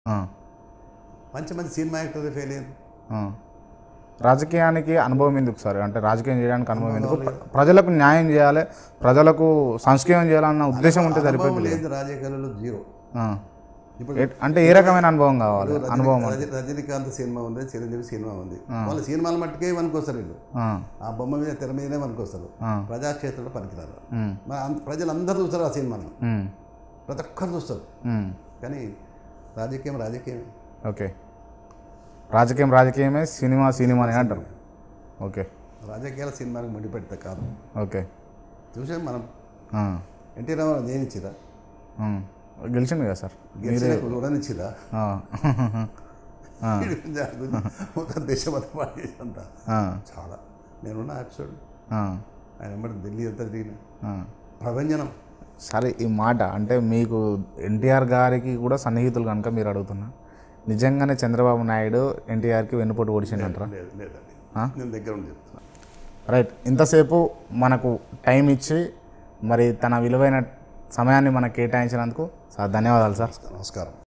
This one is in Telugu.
ఆ, మంచి మంచి సినిమా యాక్టర్లు ఫెయిల్ అయ్యారు ఆ. రాజకీయానికి అనుభవం ఎందుకు సార్ అంటే రాజకీయం చేయడానికి అనుభవం ఎందుకు ప్ర- ప్రజలకు న్యాయం చేయాలి ప్రజలకు సంస్కృతం చేయాలన్న ఉద్దేశం ఉంటే సరిపోతుంది అనుభవం లేదు రాజకీయాలలో జీరో ఆ. ఇప్పుడు ఏ- అంటే ఏ రకమైన అనుభవం కావాలి రజనీ- అనుభవం రజనీ- రజనీకాంత్ సినిమా ఉంది చిరంజీవి సినిమా ఉంది వాళ్ళ సినిమాల మట్టుకే వస్తారు వీళ్ళు ఆ, ఆ బొమ్మ మీద తెర మీదనే వస్తారు ఆ. ప్రజాక్షేత్రంలో పనికిరారు ఉమ్, మరి అంత- ప్రజలందరూ చూస్తారు ఆ సినిమాను ఉమ్, ప్రతి ఒక్కరు చూస్తారు ఉమ్. కానీ రాజకీయం రాజకీయం ఓకే రాజకీయం రాజకీయమే సినిమా సినిమా అని అంటారు ఓకే రాజకీయాల సినిమాకి ముడిపెడితే కాదు ఓకే చూసాం మనం ఆ, ఎన్టీ రామారావు దేనిచ్చిరా ఉమ్. గెలిచింది కదా సార్ గెలిచినప్పుడు చూడనిచ్చిరా ఆ. ఆ, మొత్తం దేశం అంతా పాటు చేసినంత ఆ, చాలా నేనున్న ఎపిసోడ్ ఆ, ఆయన వెంబడి ఢిల్లీ అంతా తిరిగిన ఆ. ప్రభంజనం సరే ఈ మాట అంటే మీకు ఎన్టీఆర్ గారికి కూడా సన్నిహితులు కనుక మీరు అడుగుతున్నా నిజంగానే చంద్రబాబు నాయుడు ఎన్టీఆర్కి వెన్నుపోటు ఓడిచిందంటారా లేదు లేదండి ఆ? నేను దగ్గర ఉండి చెప్తున్నా రైట్ ఇంతసేపు మనకు టైం ఇచ్చి మరి తన విలువైన సమయాన్ని మనకు కేటాయించినందుకు సార్ ధన్యవాదాలు సార్ నమస్కారం